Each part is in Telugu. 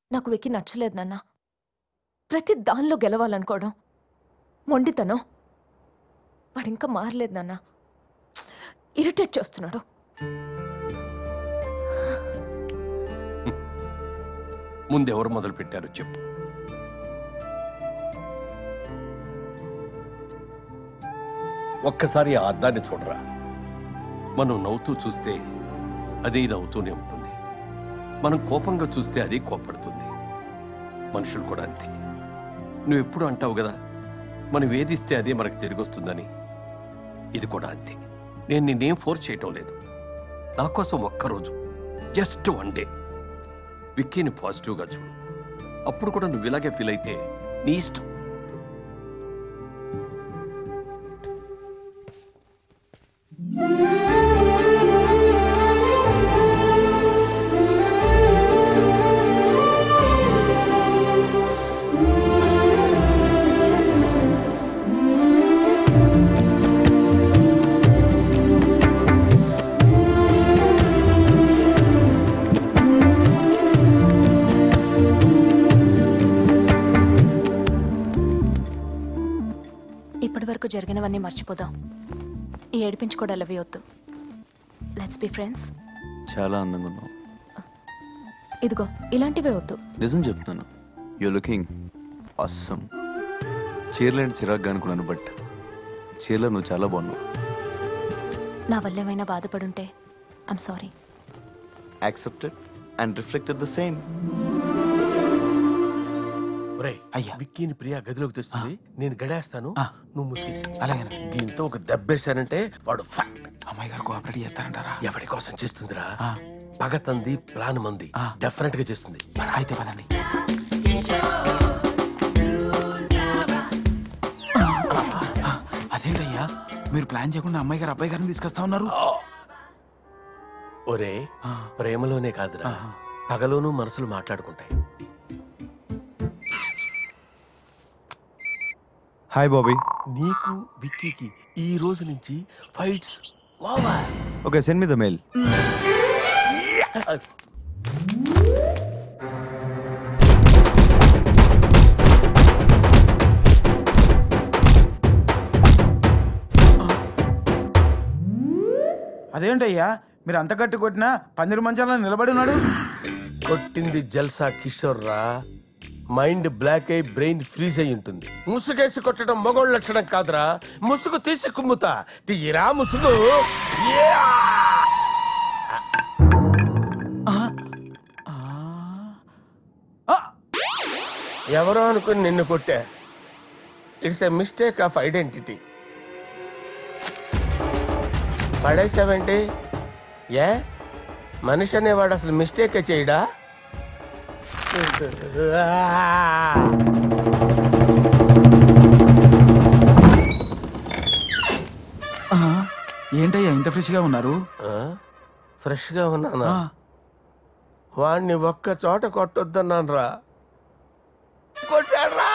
నాకు వెక్కి నచ్చలేదు నాన్న ప్రతి దానిలో గెలవాలనుకోవడం మొండితనం వాడు ఇంకా మారలేదు నాన్న ఇరిటేట్ చేస్తున్నాడు ముందెవరు మొదలు పెట్టారో చెప్పు ఒక్కసారి ఆ అద్దాన్ని చూడరా మనం నవ్వుతూ చూస్తే అది నవ్వుతూనే ఉంటుంది మనం కోపంగా చూస్తే అది కోపడుతుంది మనుషులు కూడా అంతే నువ్వు ఎప్పుడు అంటావు కదా మనం వేధిస్తే అదే మనకు తిరిగి వస్తుందని ఇది కూడా అంతే నేను నిన్నేం ఫోర్స్ చేయటం లేదు నా కోసం ఒక్కరోజు జస్ట్ వన్ డే విక్కీని పాజిటివ్గా చూడు అప్పుడు కూడా నువ్వు ఇలాగే ఫీల్ అయితే నీ ఇష్టం ఇప్పటి వరకు జరిగినవన్నీ మర్చిపోదాం ఈ ఏడిపించుకోవడాలు అవి వద్దు లెట్స్ బి ఫ్రెండ్స్ చాలా అందంగా ఉన్నావు ఇదిగో ఇలాంటివే వద్దు నిజం చెప్తున్నాను యూ లుకింగ్ అస్సమ్ చీరలేంటి చిరాగ్గా అనుకున్నాను బట్ చీరలో నువ్వు చాలా బాగున్నావు నా వల్ల ఏమైనా బాధపడుంటే I'm sorry accepted and reflected the same ఒరేయ్ అయ్యా. విక్కీని ప్రియా గదిలోకి తెస్తుంది నేను గడేస్తాను ఆ. నువ్వు ముసుగేసి అలాగేనా దీంతో ఒక దెబ్బేశానంటే వాడు ఫ్యాక్ట్ అమ్మాయి గారు కోఆపరేట్ చేస్తారంటారా ఎవరి కోసం చేస్తుందిరా ఆ. పగతంది ప్లాన్ మంది ఆ. డెఫినెట్ గా చేస్తుంది అయితే పదండి అదేంటయ్యా మీరు ప్లాన్ చేయకుండా అమ్మాయి గారు అబ్బాయి గారిని తీసుకొస్తా ఉన్నారు ఒరే ఆ. ప్రేమలోనే కాదురా ఆహా. పగలోనూ మనసులు మాట్లాడుకుంటాయి హాయ్ బాబీ నీకు విక్కీకి ఈ రోజు నుంచి ఫైట్స్ వావా okay send me the mail అదేంటయ్యా మీరు అంత గట్టి కొట్టినా పందిరి మంచాల నిలబడి ఉన్నాడు కొట్టింది జల్సా కిషోర్ రా మైండ్ బ్లాక్ అయి బ్రెయిన్ ఫ్రీజ్ అయి ఉంటుంది ముసుగేసి కొట్టడం మగోళ్ళ లక్షణం కాదురా ముసుగు తీసి కుమ్ముతా తీయరా ముసుగు యా! ఎవరో అనుకుని నిన్ను కొట్టా it's a mistake of identity పడేసావేంటి ఏ మనిషి అనేవాడు అసలు మిస్టేక్ చేయడా ఆ, ఏంటయ్యా ఇంత ఫ్రెష్ గా ఉన్నారు ఫ్రెష్ గా ఉన్నానా ఆ, వాణ్ణి ఒక్క చోట కొట్టొద్దన్నాను రా కొట్టాడ్రా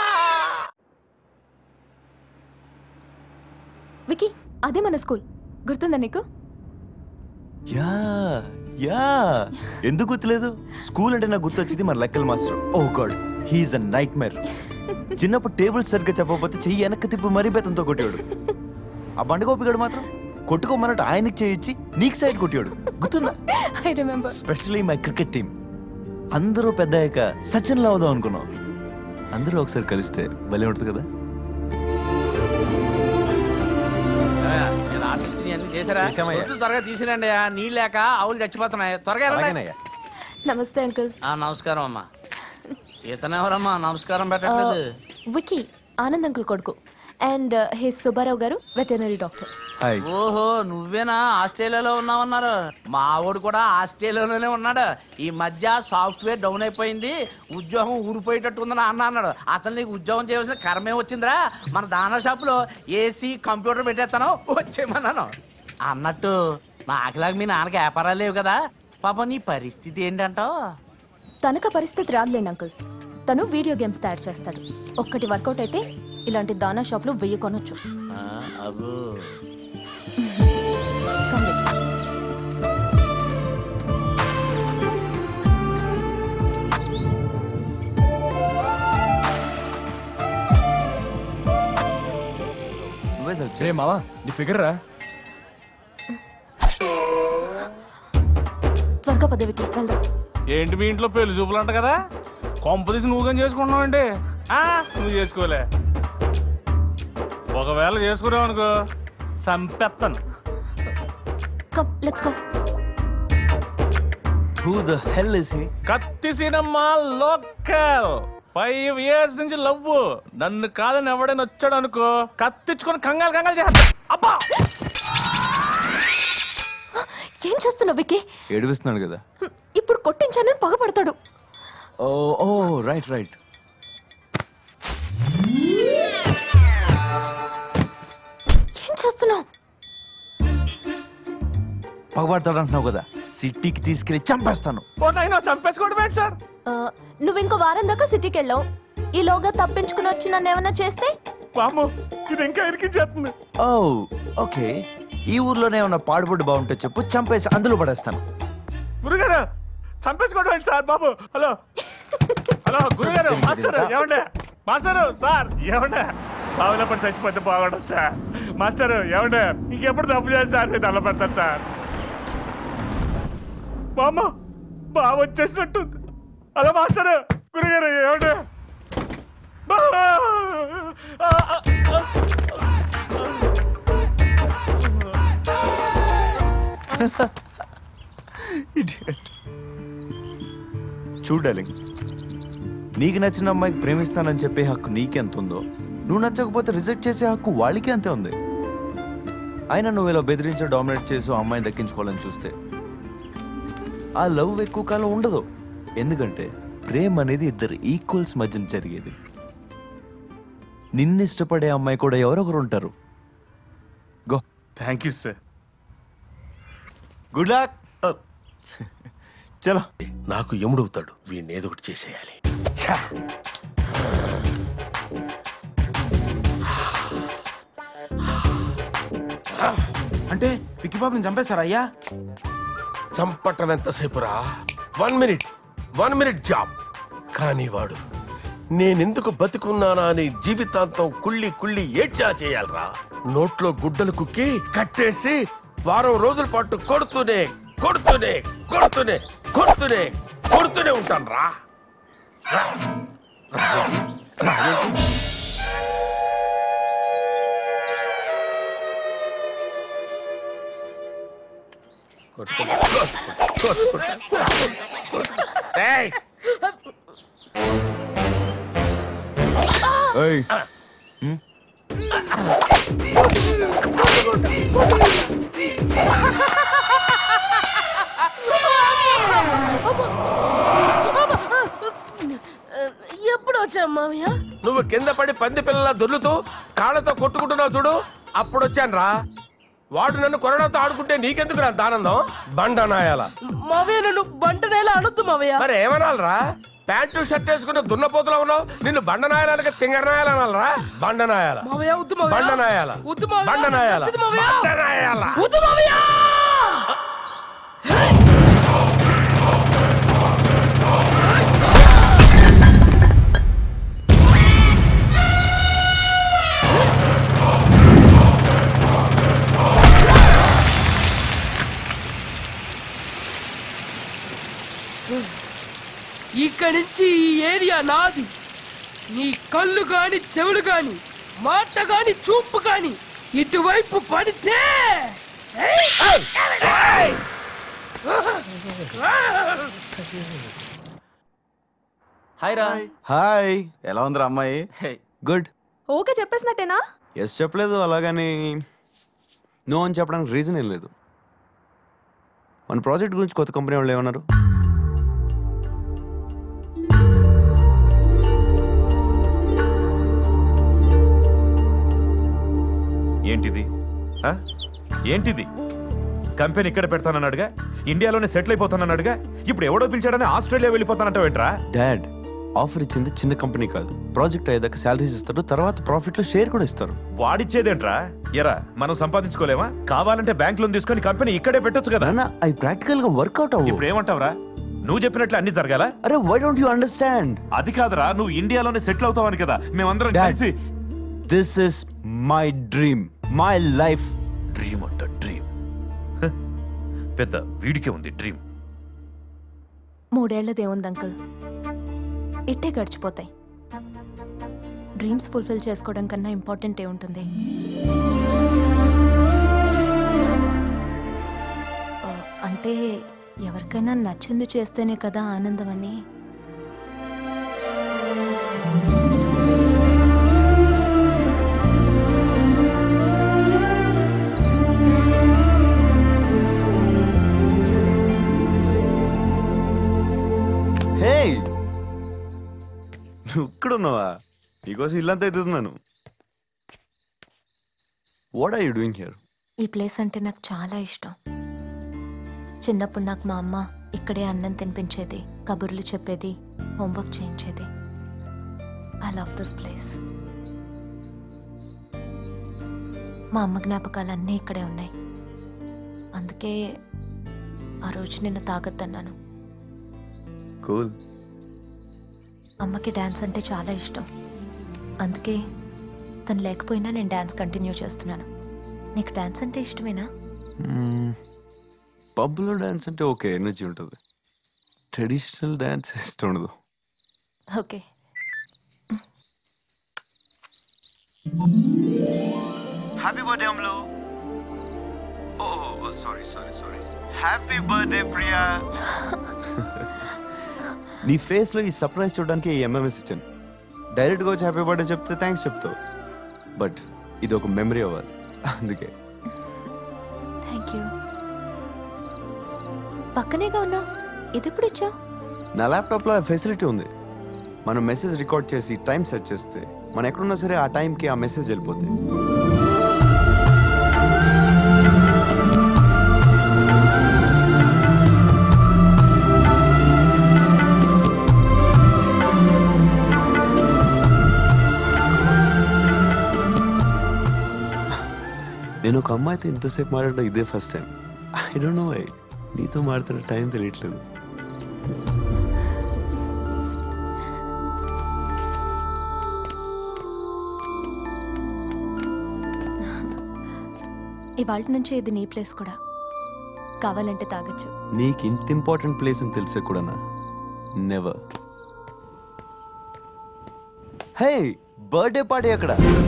వికీ అదే మన స్కూల్ గుర్తుందా నీకు యా యా ఎందుకు గుర్తులేదు స్కూల్ అంటే నాకు గుర్తొచ్చింది మన లెక్కల master oh God he's a nightmare చిన్నప్పుడు టేబుల్ సరిగ్గా చెప్పకపోతే చెయ్యి వెనక్కి తిప్పి మరీ బెత్తంతో కొట్టేవాడు ఆ బండగోపిగాడు మాత్రం కొట్టుకోమన్నట్టు ఆయనకి చేయించి నీకు సైడ్ కొట్టేవాడు గుర్తుందా I remember specially my cricket team అందరూ పెద్ద అయ్యాక సచిన్ లా అవుదాం అనుకున్నాం అందరూ ఒకసారి కలిస్తే భలే ఉంటుంది కదా నేను ఆర్డర్ ఇచ్చిన అన్ని చేశారా కొంచెం త్వరగా తీసిరండి నీళ్ళు లేక ఆవులు చచ్చిపోతున్నాయి త్వరగా వెళ్ళండి. నమస్తే అంకుల్ ఆ నమస్కారం అమ్మా ఇతను ఎవరమ్మా నమస్కారం పెట్టట్లేదు వికీ ఆనంద్ అంకుల్ కొడుకు and his Subbarao garu veterinary doctor hi ఓహో నువ్వేనా ఆస్ట్రేలియాలో ఉన్నావన్నారు మా వాడు కూడా ఆస్ట్రేలియాలోనే ఉన్నాడు ఈ మధ్య సాఫ్ట్వేర్ డౌన్ అయిపోయింది ఉద్యోగం ఊడిపోయేటట్టు ఉందని అన్న అన్నాడు అసలు నీకు ఉద్యోగం చేయవలసిన కర్మే వచ్చిందిరా మన దానా షాప్లో ఏసీ కంప్యూటర్ పెట్టేస్తాను వచ్చేయమన్నాను అన్నట్టు నాకులాగా మీ నాన్నకి వ్యాపారాలు లేవు కదా పాప నీ పరిస్థితి ఏంటంటావు తనకు ఆ పరిస్థితి రాదులేండి అంకుల్ తను వీడియో గేమ్స్ తయారు చేస్తాడు ఒక్కటి వర్కౌట్ అయితే ఇలాంటి దానా షాప్లు వెయ్యి కొనొచ్చు ఆ, అబ్బో Come with me. రే మావా నీ ఫిగర్ రా త్వరగా పదవికి వెళ్దాం ఏంటి మీ ఇంట్లో పెళ్లి చూపులు అంట కదా కొంపదీసి నువ్వు కానీ చేసుకుంటున్నావండి ఆ, నువ్వు చేసుకోలే ఒకవేళ చేసుకున్నావు అనుకో సంపెత్తను come let's go who the hell is he కత్తి సినిమా లోకల్ ఫైవ్ ఇయర్స్ నుంచి లవ్ నన్ను కాదని ఎవడైనా వచ్చాడు అనుకో కత్తిచ్చుకొని కంగాలు కంగాలు చేస్తా అబ్బా ఏం చేస్తున్నావు విక్కీ ఏడిపిస్తున్నాడు కదా ఇప్పుడు కొట్టించానని పగపడతాడు ఓ ఓ రైట్ రైట్ ఏం చేస్తున్నావు పగబడతాడు అంటున్నావు కదా సిటీకి తీసుకెళ్లి చంపేస్తాను ఓ నైనా చంపేసుకోవడం ఏంటి సార్ నువ్వు ఇంకో వారం దాకా సిటీకి వెళ్ళావు ఈలోగా తప్పించుకుని వచ్చి నన్ను ఏమన్నా చేస్తే పాము ఇది ఇంకా ఇరికించేస్తుంది ఓ ఓకే ఈ ఊర్లోనే ఉన్న పాడుబడి బాగుంటే చెప్పు చంపేసి అందులో పడేస్తాను గురుగారు చంపేసుకోవడం ఏంటి సార్ బాబు హలో హలో గురుగారు మాస్టర్ ఏమండే మాస్టర్ సార్ ఏమండే బావిలో పడి చచ్చిపోతే బాగుండదు సార్ మాస్టర్ ఏమండే ఇంకెప్పుడు తప్పు చేయాలి సార్ మీరు అల్ల పెడతారు సార్ బామ్మ బావ వచ్చేసినట్టుంది హలో మాస్టర్ గురుగారు ఏమండే బా! ఆ, ఆ, ఆ. చూడాలి నీకు నచ్చిన అమ్మాయికి ప్రేమిస్తానని చెప్పే హక్కు నీకెంత ఉందో నువ్వు నచ్చకపోతే రిజెక్ట్ చేసే హక్కు వాళ్ళకి అంతే ఉంది అయినా నువ్వు ఇలా బెదిరించి డామినేట్ చేసి ఆ అమ్మాయిని దక్కించుకోవాలని చూస్తే ఆ లవ్ ఎక్కువ కాలం ఉండదు ఎందుకంటే ప్రేమ అనేది ఇద్దరు ఈక్వల్స్ మధ్యన జరిగేది నిన్ను ఇష్టపడే అమ్మాయి కూడా ఎవరొకరు ఉంటారు go thank you sir good luck చలో నాకు ఎముడవుతాడు వీడిని ఏదో ఒకటి చేసేయాలి ఛా! అంటే విక్కీ బాబుని చంపేస్తారా అయ్యా చంపటం ఎంతసేపురా one minute one minute job కానీ వాడు నేనెందుకు బతికున్నానా అని జీవితాంతం కుళ్ళి కుళ్ళి ఏడ్చా చేయాలరా నోట్లో గుడ్డలు కుక్కి కట్టేసి వారం రోజుల పాటు కొడుతూనే కొడుతూనే కొడుతూనే కొడుతూనే కొడుతూనే ఉంటాను రా ఏయ్ ఏయ్ ఎప్పుడు వచ్చావు మామయ్య నువ్వు కింద పడి పంది పిల్లల దొర్లుతూ కాళ్ళతో కొట్టుకుంటున్నావు చూడు అప్పుడు వచ్చాను రా వాడు నన్ను కొరడాతో ఆడుకుంటే నీకెందుకు రా ఆనందం బండనాయాల మావయ్య నన్ను బంట నేల అనొద్దు మావయ్య మరి ఏమనాలరా ప్యాంటు షర్ట్ వేసుకుని దున్నపోతులో ఉన్నావు నిన్ను బండనాయాలకి తింగరనాయాల అనాలరా బండనాయాల మావయ్య వద్దు మావయ్య బండనాయాల వద్దు మావయ్య బండనాయాల నచ్చదు మావయ్య బండనాయాల వద్దు మావయ్య ఇక్కడి నుంచి ఈ ఏరియా నాది నీ కళ్ళు గాని చెవులు గాని మాట గాని చూపు గాని ఇటువైపు పడితే ఏయ్! హాయ్ రా హాయ్ ఎలా ఉందిరా అమ్మాయి గుడ్ ఓకే చెప్పేసినట్టేనా ఎస్ చెప్పలేదు అలాగని నో అని చెప్పడానికి రీజన్ ఏం లేదు మన ప్రాజెక్ట్ గురించి కొత్త కంపెనీ వాళ్ళు ఏమన్నారు ఏంటిది ఆ? ఏంటిది కంపెనీ ఇక్కడ పెడతానన్నాడుగా ఇండియాలోనే సెటిల్ అయిపోతానన్నాడుగా ఇప్పుడు ఎవడో పిలిచాడని ఆస్ట్రేలియా వెళ్ళిపోతానంటావేంట్రా డాడ్ ఆఫర్ ఇచ్చింది చిన్న కంపెనీ కాదు ప్రాజెక్ట్ అయ్యేదాకా శాలరీస్ ఇస్తారు తర్వాత ప్రాఫిట్ లో షేర్ కూడా ఇస్తారు వాడిచ్చేదేంట్రా ఎరా మనం సంపాదించుకోలేమా కావాలంటే బ్యాంక్ లోన్ తీసుకొని కంపెనీ ఇక్కడే పెట్టొచ్చు కదా నాన్న అవి ప్రాక్టికల్ గా వర్కౌట్ అవ్వు ఇప్పుడు ఏమంటావురా నువ్వు చెప్పినట్లు అన్ని జరగాల అరే వై డోంట్ యు అండర్స్టాండ్ అది కాదురా నువ్వు ఇండియాలోనే సెటిల్ అవుతావని కదా మేమందరం Dad. కలిసి this is my dream my life dream అంట డ్రీమ్ పెద్ద వీడికే ఉంది డ్రీమ్ మూడేళ్లదేముంది అంకుల్ ఇట్టే గడిచిపోతాయి డ్రీమ్స్ ఫుల్ఫిల్ చేసుకోవడం కన్నా ఇంపార్టెంట్ ఏ ఉంటుంది ఆ, అంటే ఎవరికైనా నచ్చింది చేస్తేనే కదా ఆనందం అని హే నువ్వు ఇక్కడ ఉన్నావా నీకోసం ఇల్లంతా ఎత్తుతున్నాను what are you doing here ఈ ప్లేస్ అంటే నాకు చాలా ఇష్టం చిన్నప్పుడు నాకు మా అమ్మ ఇక్కడే అన్నం తినిపించేది కబుర్లు చెప్పేది హోంవర్క్ చేయించేది ఐ లవ్ దిస్ ప్లేస్ మా అమ్మ జ్ఞాపకాలన్నీ ఇక్కడే ఉన్నాయి అందుకే ఆ రోజు నిన్ను తాగొద్దన్నాను కూల్ అమ్మకి డ్యాన్స్ అంటే చాలా ఇష్టం అందుకే తను లేకపోయినా నేను డ్యాన్స్ కంటిన్యూ చేస్తున్నాను నీకు డ్యాన్స్ అంటే ఇష్టమేనా పబ్లో డ్యాన్స్ అంటే ఓకే ఎనర్జీ ఉంటుంది ట్రెడిషనల్ డ్యాన్స్ ఇష్టం ఉండదు okay happy birthday Amlu oh sorry sorry sorry happy birthday Priya నీ ఫేస్ లో ఈ సర్ప్రైజ్ చూడడానికి ఈ ఎంఎంఎస్ ఇచ్చాను డైరెక్ట్గా వచ్చి హ్యాపీ బర్త్డే చెప్తే థ్యాంక్స్ చెప్తావు బట్ ఇది ఒక మెమరీ అవ్వాలి అందుకే థ్యాంక్ యూ పక్కనేగా ఉన్నావు ఇది ఎప్పుడు ఇచ్చావు నా ల్యాప్టాప్లో ఆ ఫెసిలిటీ ఉంది మనం మెసేజ్ రికార్డ్ చేసి టైం సెట్ చేస్తే మనం ఎక్కడున్నా సరే ఆ టైంకి ఆ మెసేజ్ వెళ్ళిపోతుంది నేను ఒక అమ్మాయితో ఇంతసేపు మాట్లాడడం ఇదే first time I don't know why నీతో మాట్లాడుతున్న టైం తెలియట్లేదు ఇవాళ నుంచే ఇది నీ ప్లేస్ కూడా కావాలంటే తాగొచ్చు నీకు ఇంత ఇంపార్టెంట్ ప్లేస్ అని తెలిసే కూడానా నెవర్ హే బర్త్డే పార్టీ అక్కడ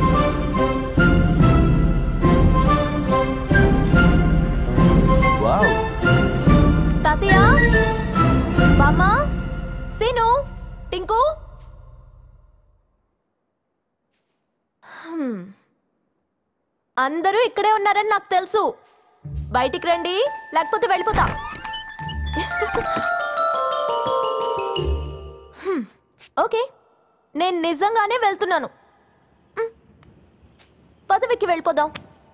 వావ్ తాతయ్య బామ్మ సీను టింకు హ్మ్. అందరూ ఇక్కడే ఉన్నారని నాకు తెలుసు బయటికి రండి లేకపోతే వెళ్ళిపోతా హ్మ్. ఓకే నేను నిజంగానే వెళ్తున్నాను హ్మ్. పదవికి వెళ్ళిపోదాం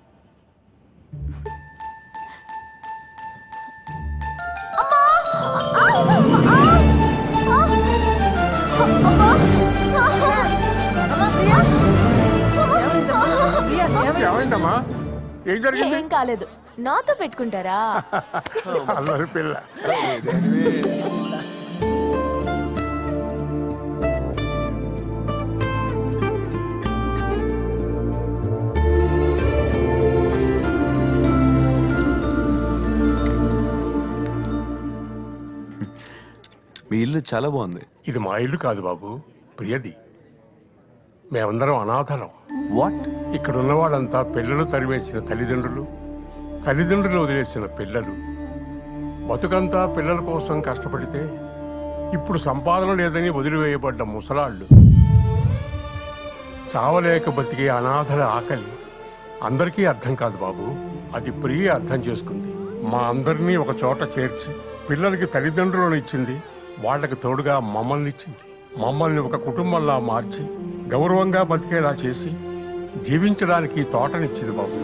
ఏమైందమ్మా ఏం జరిగింది ఏం కాలేదు నాతో పెట్టుకుంటారా అల్లరి పిల్ల మీ ఇల్లు చాలా బాగుంది ఇది మా ఇల్లు కాదు బాబు ప్రియది మేమందరం అనాథలం వాట్ ఇక్కడ ఉన్న వాళ్ళంతా పిల్లలు తరివేసిన తల్లిదండ్రులు తల్లిదండ్రులు వదిలేసిన పిల్లలు బతుకంతా పిల్లల కోసం కష్టపడితే ఇప్పుడు సంపాదన లేదని వదిలివేయబడ్డ ముసలాళ్ళు చావలేక బతికే అనాథల ఆకలి అందరికీ అర్థం కాదు బాబు అది ప్రియ అర్థం చేసుకుంది మా అందరినీ ఒక చోట చేర్చి పిల్లలకి తల్లిదండ్రులను ఇచ్చింది వాళ్ళకి తోడుగా మమ్మల్ని ఇచ్చింది మమ్మల్ని ఒక కుటుంబంలా మార్చి గౌరవంగా బతికేలా చేసి జీవించడానికి ఈ తోటనిచ్చింది బాబు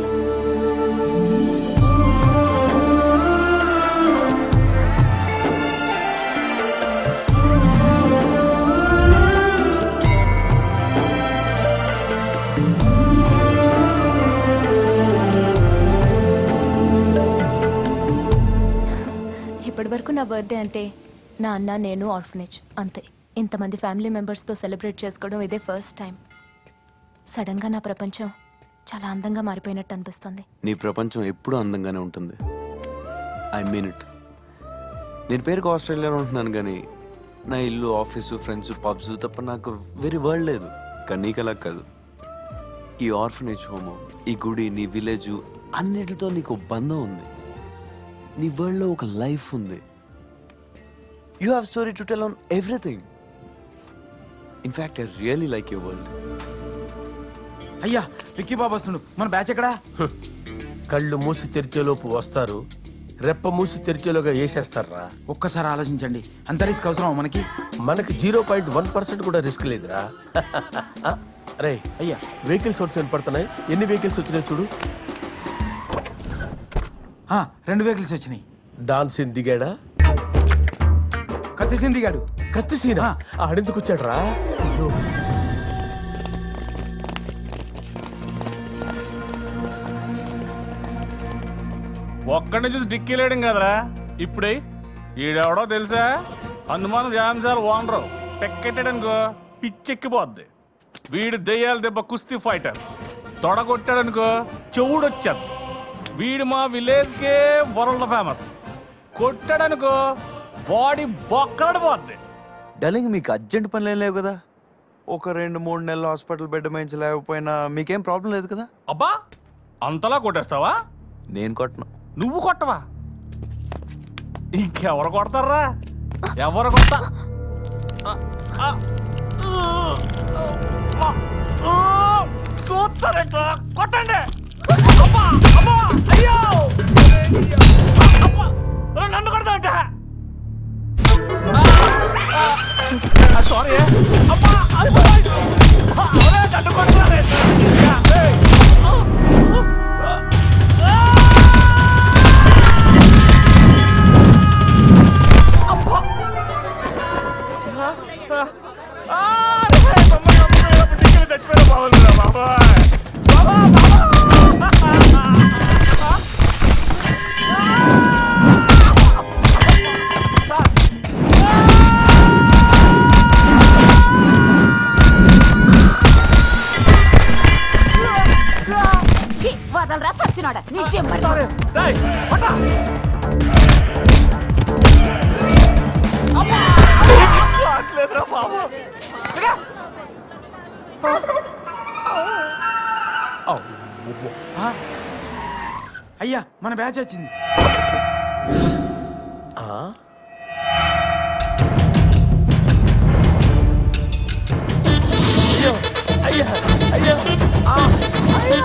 ఇప్పటి వరకు నా బర్త్డే అంటే నా అన్న నేను ఆర్ఫనేజ్ అంతే ఇంతమంది ఫ్యామిలీ మెంబర్స్తో సెలబ్రేట్ చేసుకోవడం ఇదే ఫస్ట్ టైం సడన్గా నా ప్రపంచం చాలా అందంగా మారిపోయినట్టు అనిపిస్తుంది నీ ప్రపంచం ఎప్పుడూ అందంగానే ఉంటుంది ఐ మీన్ ఇట్ నేను పేరుకు ఆస్ట్రేలియాలో ఉంటున్నాను కానీ నా ఇల్లు ఆఫీసు ఫ్రెండ్స్ పబ్స్ తప్ప నాకు వెరీ వరల్డ్ లేదు కానీ నీకు అలా కాదు ఈ ఆర్ఫనేజ్ హోమ్ ఈ గుడి నీ విలేజ్ అన్నిటితో నీకు బంధం ఉంది నీ వరల్డ్లో ఒక లైఫ్ ఉంది you have story to tell on everything in fact I really like your world అయ్యా విక్కీ బాబు వస్తుండు మన బ్యాచ్ ఎక్కడా కళ్ళు మూసి తెరిచేలోపు వస్తారు రెప్ప మూసి తెరిచేలోగా వేసేస్తారా ఒక్కసారి ఆలోచించండి అంత రిస్క్ అవసరం మనకి మనకి జీరో పాయింట్ వన్ పర్సెంట్ కూడా రిస్క్ లేదురా అరే అయ్యా వెహికల్స్ వచ్చి పడుతున్నాయి ఎన్ని వెహికల్స్ వచ్చినాయి చూడు ఆ, రెండు వెహికల్స్ వచ్చినాయి డాన్ సీన్ దిగాడా కత్తి సింది గాడు కత్తి సీనా ఆడెందుకు వచ్చాడు రా ఒక్కడిని చూసి డిక్కీ లేయడం కదరా ఇప్పుడే ఈడెవడో తెలుసా హనుమాన్ వ్యాయామశాల ఓనరు పెక్కెట్టాడనుకో పిచ్చెక్కిపోద్ది వీడు దెయ్యాల దెబ్బ కుస్తీ ఫైటర్ తొడగొట్టాడనుకో చెవుడొచ్చాడు వీడు మా విలేజ్కే వరల్డ్ ఫేమస్ కొట్టాడనుకో బాడీ బొక్కలడిపోద్ది డార్లింగ్ మీకు అర్జెంట్ పనులు ఏం లేవు కదా ఒక రెండు మూడు నెలలు హాస్పిటల్ బెడ్ లేకపోయినా మీకేం ప్రాబ్లం లేదు కదా అబ్బా అంతలా కొట్టేస్తావా నేను కొట్టను నువ్వు కొట్టవా ఇంకెవరు కొడతారా ఎవరు కొడతా ఆ, ఆ, ఆ, ఆ, చూస్తారేంట్రా? కొట్టండి అబ్బా, అబ్బా, అయ్యో అబ్బా, రా, నన్ను కొడతాంట సారీ అబ్బా అబ్బా, ఆ, ఒరే, నన్ను కొడతారే. ఏయ్, ఆ, ఆ, ఆ. వదలరా సచ్చినాడ నిజం మరి ఆ? అయ్యా మన బ్యాచ్ వచ్చింది అయ్యో అయ్యా అయ్యో ఆ, అయ్యా.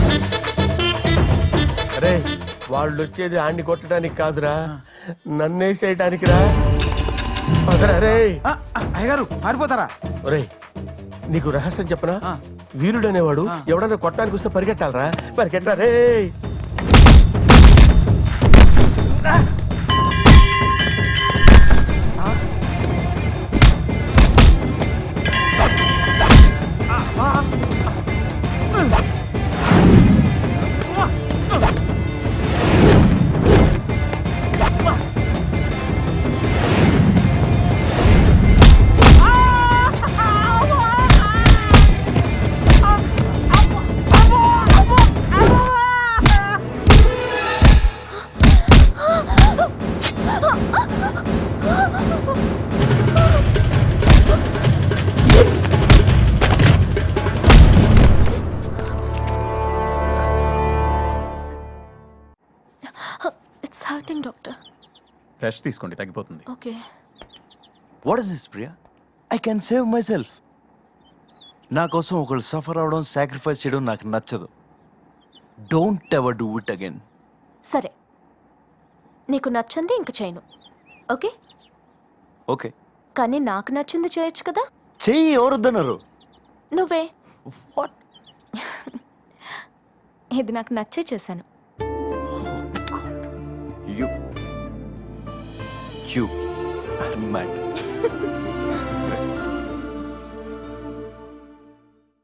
అరే వాళ్ళు వచ్చేది ఆడిని కొట్టడానికి కాదురా నన్నేసేయడానికి రా పదరా రే ఆ, ఆ, అయ్యగారు పారిపోతారా ఒరే నీకు రహస్యం చెప్పనా ఆ. వీరుడు అనేవాడు ఎవడన్నా కొట్టడానికి వస్తే పరిగెట్టాలరా పరిగెట్టరా రే ఇట్స్ హర్టింగ్ డాక్టర్ రెస్ట్ తీసుకోండి తగ్గిపోతుంది okay what is this Priya I can save myself నా కోసం ఒకళ్ళు సఫర్ అవడం సాక్రిఫైస్ చేయడం నాకు నచ్చదు don't ever do it again సరే నీకు నచ్చింది ఇంక చేయను ఓకే ఓకే కానీ నాకు నచ్చింది చేయొచ్చు కదా చెయ్యి ఎవరొద్దన్నారు నువ్వే వాట్ ఇది నాకు నచ్చే చేశాను యూ యూ మ్యాడ్